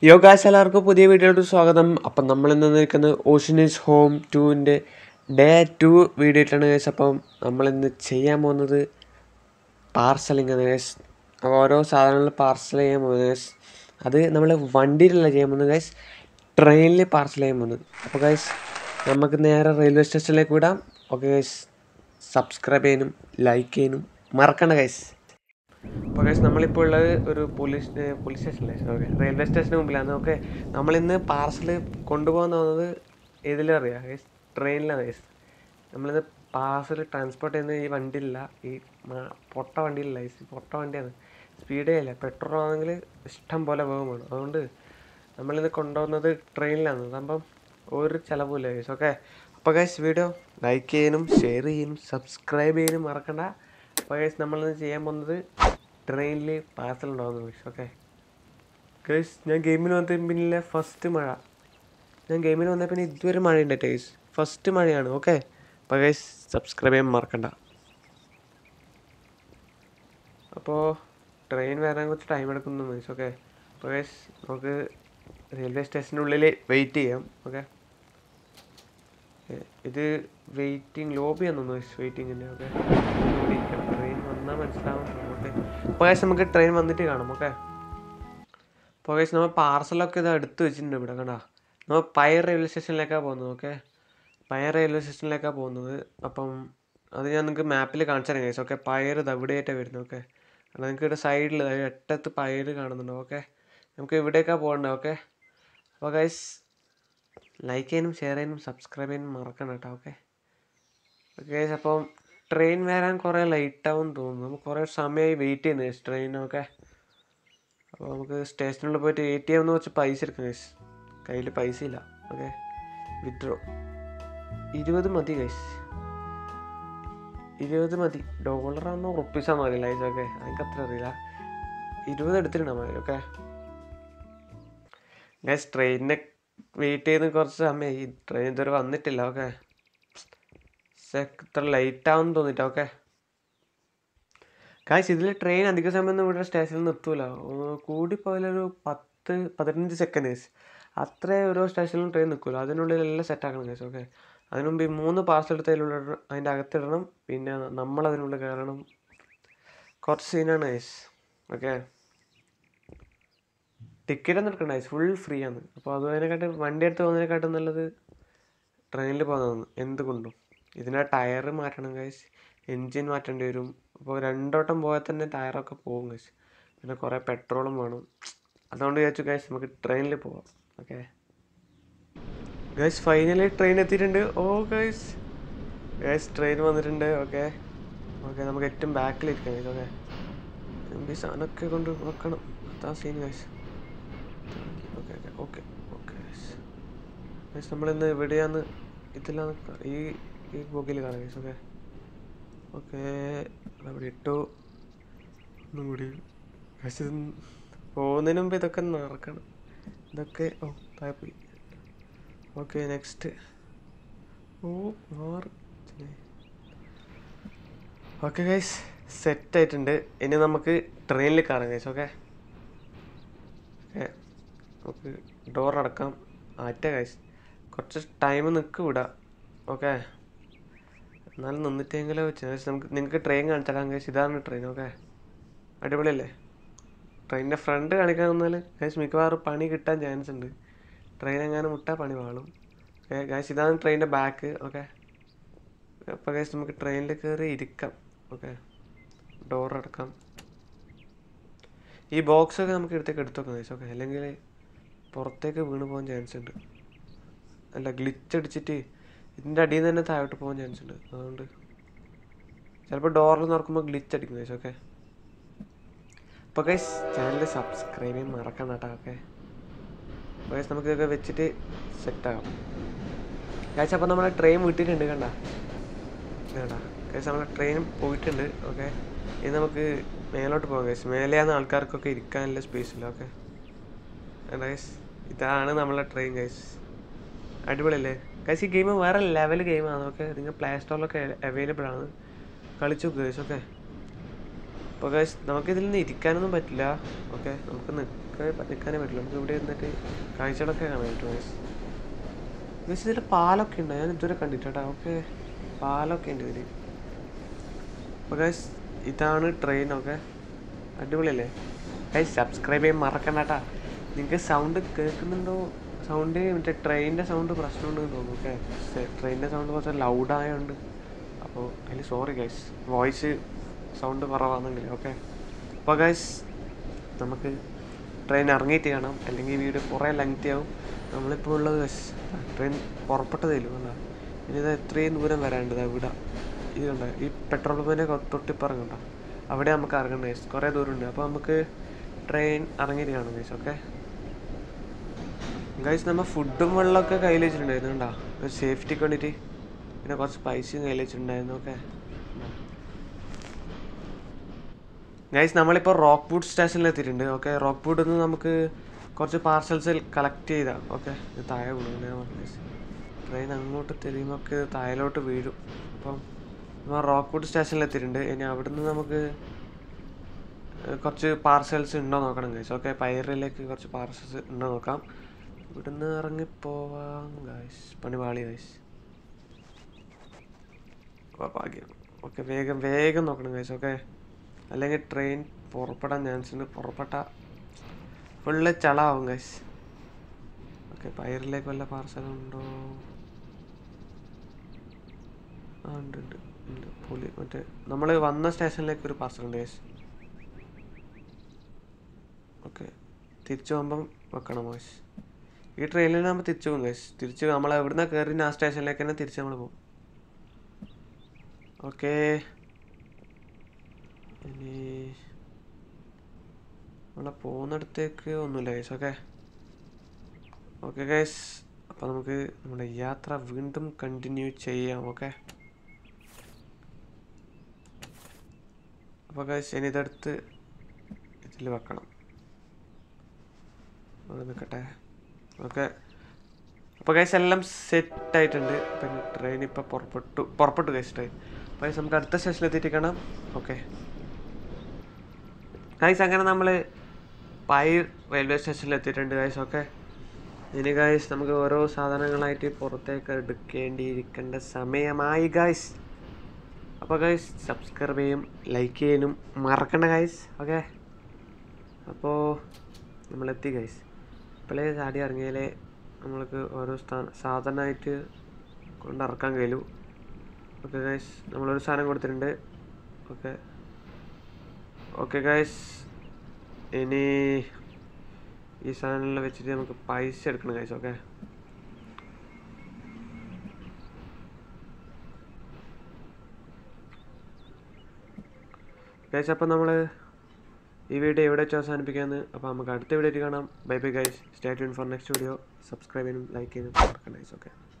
യോ ഗായ്സ് എല്ലാവർക്കും പുതിയ വീഡിയോയിലോട്ട് സ്വാഗതം അപ്പം നമ്മൾ ഇന്ന് നിൽക്കുന്നത് ഓഷൻ ഈസ് ഹോം ടുവിൻ്റെ ഡേ ടു വീഡിയോ ആയിട്ടാണ് ഗൈസ് അപ്പം നമ്മളിന്ന് ചെയ്യാൻ പോകുന്നത് പാർസലിംഗ് ആണ് ഗൈസ് അപ്പോൾ ഓരോ സാധനങ്ങൾ പാർസൽ ചെയ്യാൻ പോകുന്നത് ഗൈസ് അത് നമ്മൾ വണ്ടിയിലല്ല ചെയ്യാൻ പോകുന്നത് ഗൈസ് ട്രെയിനിൽ പാർസൽ ചെയ്യാൻ പോകുന്നത് അപ്പോൾ ഗൈസ് നമുക്ക് നേരെ റെയിൽവേ സ്റ്റേഷനിലേക്ക് വിടാം ഓക്കെ ഗൈസ് സബ്സ്ക്രൈബ് ചെയ്യാനും ലൈക്ക് ചെയ്യാനും മറക്കണ്ട ഗൈസ് അപ്പോൾ ഗൈസ് നമ്മളിപ്പോൾ ഉള്ളത് ഒരു പോലീസ് ഏ, പോലീസ് സ്റ്റേഷനിലെ ഓക്കെ റെയിൽവേ സ്റ്റേഷന് മുമ്പിലാണ് ഓക്കെ നമ്മളിന്ന് പാർസൽ കൊണ്ടുപോകാൻ തോന്നുന്നത് ഏതിലും അറിയാം ഗൈസ് ട്രെയിനിലാണ് ഗൈസ് നമ്മളിന്ന് പാർസൽ ട്രാൻസ്പോർട്ട് ചെയ്യുന്ന ഈ വണ്ടിയില്ല ഈ മ- പൊട്ട വണ്ടിയില്ല ഗൈസ് ഈ പൊട്ട വണ്ടിയാണ് സ്പീഡേ ഇല്ല പെട്രോൾ ആണെങ്കിൽ ഇഷ്ടം പോലെ വേഗം വേണം അതുകൊണ്ട് നമ്മളിന്ന് കൊണ്ടുപോകുന്നത് ട്രെയിനിലാണ് അപ്പം ഒരു ചിലവുമില്ല ഗൈസ് ഓക്കെ അപ്പോൾ ഗൈസ് വീഡിയോ ലൈക്ക് ചെയ്യാനും ഷെയർ ചെയ്യാനും സബ്സ്ക്രൈബ് ചെയ്യാനും മറക്കണ്ട അപ്പോൾ ഗൈസ് നമ്മളിന്ന് ചെയ്യാൻ പോകുന്നത് ട്രെയിനിൽ പാർസൽ ഉണ്ടാകുന്നു ഗൈസ് ഓക്കെ ഗൈസ് ഞാൻ ഗെയിമിന് വന്ന പിന്നിലെ ഫസ്റ്റ് മഴ ഞാൻ ഗെയിമിന് വന്ന പിന്നെ ഇതുവരെ മഴ ഉണ്ട് ഗൈസ് ഫസ്റ്റ് മഴയാണ് ഓക്കെ അപ്പോൾ ഗൈസ് സബ്സ്ക്രൈബ് ചെയ്യാൻ മറക്കണ്ട അപ്പോൾ ട്രെയിൻ വരാൻ കുറച്ച് ടൈം എടുക്കുന്നു ഗൈസ് ഓക്കെ അപ്പോൾ ഗൈസ് നമുക്ക് റെയിൽവേ സ്റ്റേഷൻ്റെ ഉള്ളിൽ വെയിറ്റ് ചെയ്യാം ഓക്കെ ഇത് വെയിറ്റിംഗ് ലോബിയാണെന്ന് തോന്നുന്നു വെയിറ്റിങ്ങിൻ്റെ ഓക്കെ ട്രെയിൻ വന്നാൽ മനസ്സിലാവും ഓക്കെ അപ്പോൾ ഗൈസ് നമുക്ക് ട്രെയിൻ വന്നിട്ട് കാണാം ഓക്കെ അപ്പോൾ ഗൈസ് നമ്മൾ പാർസലൊക്കെ ഇത് എടുത്ത് വെച്ചിട്ടുണ്ട് ഇവിടെ കണ്ടാ നമ്മൾ പയർ റെയിൽവേ സ്റ്റേഷനിലേക്കാണ് പോകുന്നത് ഓക്കെ പയർ റെയിൽവേ സ്റ്റേഷനിലേക്കാണ് പോകുന്നത് അപ്പം അത് ഞാൻ നിങ്ങൾക്ക് മാപ്പിൽ കാണിച്ചു തരാം ഗൈസ് ഓക്കെ പയർ ഇത് എവിടെയായിട്ടാണ് വരുന്നത് ഓക്കെ കാരണം നിങ്ങൾക്ക് ഇവിടെ സൈഡിൽ എട്ടത്ത് പയർ കാണുന്നുണ്ട് ഓക്കെ നമുക്ക് ഇവിടേക്കാണ് പോകേണ്ടത് ഓക്കെ അപ്പോൾ ഗൈസ് ലൈക്ക് ചെയ്യാനും ഷെയർ ചെയ്യാനും സബ്സ്ക്രൈബ് ചെയ്യാനും മറക്കണം കേട്ടോ ഓക്കെ ഓക്കെ അപ്പം ട്രെയിൻ വരാൻ കുറേ ലേറ്റ് ആവും തോന്നുന്നു നമുക്ക് കുറേ സമയമായി വെയിറ്റ് ചെയ്യുന്നത് ട്രെയിനൊക്കെ അപ്പോൾ നമുക്ക് സ്റ്റേഷനിൽ പോയിട്ട് എ ടി എമ്മിൽ വെച്ച് പൈസ എടുക്കാം ഗൈസ് കയ്യിൽ പൈസ ഇല്ല ഓക്കെ വിഡ്രോ ഇരുപത് മതി ഗൈസ് ഇരുപത് മതി ഡോളറാണോ റുപ്പീസാണോ അറിയില്ല ഗൈസ് ഓക്കെ എനിക്ക് അത്ര അറിയില്ല ഇരുപത് എടുത്തിട്ടുണ്ടാ മതി ഓക്കെ ഗൈസ് ട്രെയിനിനെ വെയിറ്റ് ചെയ്ത് കുറച്ച് സമയമായി ട്രെയിൻ ഇതുവരെ വന്നിട്ടില്ല ഓക്കെ ഇത്ര ലേറ്റ് ആവും തോന്നിട്ട് ഓക്കെ കാശ് ഇതിൽ ട്രെയിൻ അധിക സമയം ഒന്നും ഇവിടെ സ്റ്റേഷനിൽ നിർത്തൂല കൂടിപ്പോയാലൊരു പത്ത് പതിനഞ്ച് സെക്കൻഡ് അത്രേ ഓരോ സ്റ്റേഷനിലും ട്രെയിൻ നിൽക്കില്ല അതിനുള്ളിൽ എല്ലാം സെറ്റ് ആക്കണം കേസ് ഓക്കെ അതിനു മുമ്പ് ഈ മൂന്ന് പാർസൽ എടുത്തതിലുള്ള അതിൻ്റെ അകത്തിടണം പിന്നെ നമ്മൾ അതിനുള്ളിൽ കയറണം കുറച്ച് സീനാണ് കേസ് ഓക്കെ ടിക്കറ്റ് ഒന്നും എടുക്കണ്ട ഫുൾ ഫ്രീ ആണ് അപ്പോൾ അത് അതിനെക്കാട്ടും വണ്ടി എടുത്ത് പോകുന്നതിനെക്കാട്ടും നല്ലത് ട്രെയിനിൽ പോകുന്നതാണ് എന്തുകൊണ്ടും ഇതിൻ്റെ ടയർ മാറ്റണം ഗൈസ് എൻജിൻ മാറ്റേണ്ടി വരും അപ്പോൾ രണ്ടോട്ടം പോയാൽ തന്നെ ടയറൊക്കെ പോകും ഗൈസ് പിന്നെ കുറേ പെട്രോളും വേണം അതുകൊണ്ട് വിചാരിച്ചു ഗൈസ് നമുക്ക് ട്രെയിനിൽ പോവാം ഓക്കെ ഗൈസ് ഫൈനലി ട്രെയിൻ എത്തിയിട്ടുണ്ട് ഓ ഗൈസ് ഗൈസ് ട്രെയിൻ വന്നിട്ടുണ്ട് ഓക്കെ ഓക്കെ നമുക്ക് ഏറ്റവും ബാക്കിലിരിക്കാം ഗൈസ് ഓക്കെ ഈ സാധനമൊക്കെ കൊണ്ട് നോക്കണം അതാ scene guys okay okay okay okay guys നമ്മളിന്ന് എവിടെയാന്ന് ഇതിലാണ് ക- ഈ ഈ ബോഗിൽ കാണാം ഗൈസ് ഓക്കെ ഓക്കെ അവിടെ ഇട്ടു ഒന്നും കൂടി ഗൈസ് ഇത് പോകുന്നതിന് മുമ്പ് ഇതൊക്കെ നടക്കണം ഇതൊക്കെ ഓ താഴെ പോയി ഓക്കെ നെക്സ്റ്റ് ഓ മാറി ഓക്കെ ഗൈസ് സെറ്റ് ആയിട്ടുണ്ട് ഇനി നമുക്ക് ട്രെയിനിൽ കയറാം ഗൈസ് ഓക്കെ ഓക്കെ നമുക്ക് ഡോർ അടക്കാം ആറ്റ ഗൈസ് കുറച്ച് ടൈം നിൽക്കും ഇവിടെ ഓക്കെ എന്നാലും നിന്നിട്ടെങ്കിലോ വെച്ച് നമുക്ക് നിങ്ങൾക്ക് ട്രെയിൻ കാണിച്ചാൽ ഗൈസ് ഇതാണ് ട്രെയിൻ ഓക്കെ അടിപൊളിയല്ലേ ട്രെയിനിൻ്റെ ഫ്രണ്ട് കാണിക്കാൻ വന്നാൽ ഗൈസ് മിക്കവാറും പണി കിട്ടാൻ ചാൻസ് ഉണ്ട് ട്രെയിൻ എങ്ങാനും മുട്ടാ പണി വാളും ഓക്കെ ഗൈസ് ഇതാണ് ട്രെയിനിൻ്റെ ബാക്ക് ഓക്കെ അപ്പോൾ ഗൈസ് നമുക്ക് ട്രെയിനിൽ കയറി ഇരിക്കാം ഓക്കെ ഡോർ അടക്കാം ഈ ബോക്സ് ഒക്കെ നമുക്ക് എടുത്തേക്ക് എടുത്തു വെക്കാം ഗൈസ് ഓക്കെ അല്ലെങ്കിൽ പുറത്തേക്ക് വീണ് പോകാൻ ചാൻസ് ഉണ്ട് അല്ല ഗ്ലിച്ച് അടിച്ചിട്ട് ഇതിൻ്റെ അടിയിൽ നിന്ന് തന്നെ താഴോട്ട് പോകാൻ ചാൻസ് ഉണ്ട് അതുകൊണ്ട് ചിലപ്പോൾ ഡോറിൽ തുറക്കുമ്പോൾ ഗ്ലിച്ച് അടിക്കും ഗൈസ് ഓക്കെ അപ്പോൾ ഗൈസ് ചാനൽ സബ്സ്ക്രൈബ് ചെയ്യാൻ മറക്കണ്ട കേട്ടോ ഓക്കെ അപ്പോൾ ഗൈസ് നമുക്ക് ഇതൊക്കെ വെച്ചിട്ട് സെറ്റാകാം ഗൈസ് അപ്പോൾ നമ്മുടെ ട്രെയിൻ വിട്ടിട്ടുണ്ട് കണ്ട കണ്ട ഗൈസ് നമ്മുടെ ട്രെയിൻ പോയിട്ടുണ്ട് ഓക്കെ ഇനി നമുക്ക് മേലോട്ട് പോകാം ഗൈസ് മേലെയാണ് ആൾക്കാർക്കൊക്കെ ഇരിക്കാനുള്ള സ്പേസ് ഇല്ല ഓക്കെ ഗൈസ് ഇതാണ് നമ്മളെ ട്രെയിൻ ഗൈസ് അടിപൊളിയല്ലേ ഗൈസ് ഈ ഗെയിം വേറെ ലെവൽ ഗെയിമാണ് ഓക്കെ നിങ്ങൾ പ്ലേ സ്റ്റോറിലൊക്കെ അവൈലബിൾ ആണ് കളിച്ചു ഗൈസ് ഓക്കെ അപ്പോൾ ഗൈസ് നമുക്കിതിൽ നിന്ന് ഇരിക്കാനൊന്നും പറ്റില്ല ഓക്കെ നമുക്ക് നിൽക്കാൻ നിൽക്കാനേ പറ്റില്ല നമുക്ക് ഇവിടെ ഇരുന്നിട്ട് കാഴ്ചകളൊക്കെ കാണാൻ പറ്റും ഗൈസ് ഗൈസ് ഇതിൽ പാലൊക്കെ ഉണ്ട് ഞാൻ ഇതുവരെ കണ്ടിട്ടാ ഓക്കെ പാലൊക്കെ ഉണ്ട് ഇതിൽ അപ്പോൾ ഗൈസ് ഇതാണ് ട്രെയിനൊക്കെ അടിപൊളിയല്ലേ ഗൈസ് സബ്സ്ക്രൈബ് ചെയ്യാൻ മറക്കണ്ട കേട്ടാ നിങ്ങൾക്ക് സൗണ്ട് കേൾക്കുന്നുണ്ടോ സൗണ്ട് മറ്റേ ട്രെയിനിൻ്റെ സൗണ്ട് പ്രശ്നമുണ്ടെന്ന് തോന്നുന്നു ഓക്കെ ട്രെയിനിൻ്റെ സൗണ്ട് കുറച്ച് ലൗഡായതുകൊണ്ട് അപ്പോൾ അതിൽ സോറി ഗൈസ് വോയിസ് സൗണ്ട് കുറവാണെങ്കിൽ ഓക്കെ അപ്പോൾ ഗൈസ് നമുക്ക് ട്രെയിൻ ഇറങ്ങിയിട്ട് കാണാം അല്ലെങ്കിൽ വീഡിയോ കുറേ ലെങ്തി ആവും നമ്മളിപ്പോൾ ഉള്ളത് ഗൈസ് ട്രെയിൻ പുറപ്പെട്ടതേലും കണ്ട ഇനി ഇത് എത്രയും ദൂരം വരാണ്ട് ഇവിടെ ഇത് കണ്ട ഈ പെട്രോൾ പമ്പിൻ്റെ തൊട്ടിപ്പുറം കണ്ട അവിടെ നമുക്ക് ഇറങ്ങണ്ട ഗൈസ് കുറേ ദൂരമുണ്ട് അപ്പോൾ നമുക്ക് ട്രെയിൻ ഇറങ്ങിയിട്ട് കാണാം ഗൈസ് ഓക്കെ ഗൈസ് നമ്മൾ ഫുഡും വെള്ളമൊക്കെ കയ്യിൽ വെച്ചിട്ടുണ്ടായിരുന്നു കണ്ടാ ഒരു സേഫ്റ്റിക്ക് വേണ്ടിയിട്ട് പിന്നെ കുറച്ച് പൈസയും കയ്യിൽ വെച്ചിട്ടുണ്ടായിരുന്നു ഓക്കെ ഗൈസ് നമ്മളിപ്പോൾ റോക്ക് ബൂട്ട് സ്റ്റേഷനിൽ എത്തിയിട്ടുണ്ട് ഓക്കെ റോക്ക് ബൂട്ടിൽ നിന്ന് നമുക്ക് കുറച്ച് പാർസൽസ് കളക്ട് ചെയ്താൽ ഓക്കെ ഇത് താഴെ വീണു ഞാൻ പറഞ്ഞു ട്രെയിൻ അങ്ങോട്ട് തിരിയുമ്പോൾ താഴലോട്ട് വീഴും അപ്പം നമ്മൾ റോക്ക് ബൂട്ട് സ്റ്റേഷനിൽ എത്തിയിട്ടുണ്ട് ഇനി അവിടുന്ന് നമുക്ക് ഏഹ്, കുറച്ച് പാർസൽസ് ഉണ്ടോ നോക്കണം ഗൈസ് ഓക്കെ പൈറിലേക്ക് കുറച്ച് പാർസൽസ് ഉണ്ടോ നോക്കാം ഇവിടുന്ന് ഇറങ്ങിപ്പോവാം ഗൈസ് പണിപാളി ഗൈസ് ഭാഗ്യം ഓക്കെ വേഗം വേഗം നോക്കണം ഗൈസ് ഓക്കെ അല്ലെങ്കിൽ ട്രെയിൻ പുറപ്പെടാൻ ചാൻസ് ഉണ്ട് പുറപ്പെട്ട ഫുള്ള് ചളാവും ഗൈസ് ഓക്കെ പയറിലേക്ക് വല്ല പാർസൽ ഉണ്ടോ ആ ഉണ്ട് ഉണ്ട് ഉണ്ട് പുലി മറ്റേ നമ്മൾ വന്ന സ്റ്റേഷനിലേക്ക് ഒരു പാർസൽ ഉണ്ട് ഗൈസ് ഓക്കെ തിരിച്ചു പോകുമ്പം വെക്കണം ഗൈസ് ഈ ട്രെയിനിലാകുമ്പോൾ തിരിച്ചു പോകും ഗൈസ് തിരിച്ച് നമ്മൾ എവിടുന്ന കയറി ആ സ്റ്റേഷനിലേക്ക് തന്നെ തിരിച്ച് നമ്മൾ പോകും ഓക്കെ ഇനി നമ്മളെ പോകുന്നിടത്തേക്ക് ഒന്നുമില്ല ഗൈസ് ഓക്കെ ഓക്കെ ഗൈസ് അപ്പോൾ നമുക്ക് നമ്മുടെ യാത്ര വീണ്ടും കണ്ടിന്യൂ ചെയ്യാം ഓക്കെ അപ്പോൾ ഗൈസ് ഇനി ഇതെടുത്ത് ഇതിൽ വെക്കണം അവിടെ നിൽക്കട്ടെ ഓക്കെ അപ്പോൾ ഗൈസ് എല്ലാം സെറ്റ് ആയിട്ടുണ്ട് പിന്നെ ട്രെയിൻ ഇപ്പോൾ പുറപ്പെട്ടു പുറപ്പെട്ടു ഗൈസ് ട്രെയിൻ അപ്പോൾ ഗൈസ് നമുക്ക് അടുത്ത സ്റ്റേഷനിൽ എത്തിയിട്ട് കാണാം ഓക്കെ ഗൈസ് അങ്ങനെ നമ്മൾ പൈർ റെയിൽവേ സ്റ്റേഷനിൽ എത്തിയിട്ടുണ്ട് ഗൈസ് ഓക്കെ ഇനി ഗൈസ് നമുക്ക് ഓരോ സാധനങ്ങളായിട്ട് പുറത്തേക്ക് എടുക്കേണ്ടിയിരിക്കേണ്ട സമയമായി ഗൈസ് അപ്പോൾ ഗൈസ് സബ്സ്ക്രൈബ് ചെയ്യും ലൈക്ക് ചെയ്യാനും മറക്കണ്ട ഗൈസ് ഓക്കെ അപ്പോൾ നമ്മളെത്തി ഗൈസ് ഇപ്പോഴേ ചാടി ഇറങ്ങിയാലേ നമ്മൾക്ക് ഓരോ സ്ഥാ സാധനമായിട്ട് കൊണ്ടിറക്കാൻ കഴിയൂ ഓക്കെ ഗൈസ് നമ്മളൊരു സാധനം കൊടുത്തിട്ടുണ്ട് ഓക്കെ ഓക്കെ ഗൈസ് ഇനി ഈ സാധനമെല്ലാം വെച്ചിട്ട് നമുക്ക് പൈസ എടുക്കണം ഗൈസ് ഓക്കെ ഗൈസ് അപ്പോൾ നമ്മൾ ഈ വീഡിയോ എവിടെ വെച്ച് അവസാനിപ്പിക്കാമെന്ന് അപ്പോൾ നമുക്ക് അടുത്ത വീഡിയോയിൽ കാണാം bye bye guys stay tune for next video subscribe ചെയ്യാനും ലൈക്ക് ചെയ്യാനും മറക്കണ്ട ഗൈസ് ഓക്കെ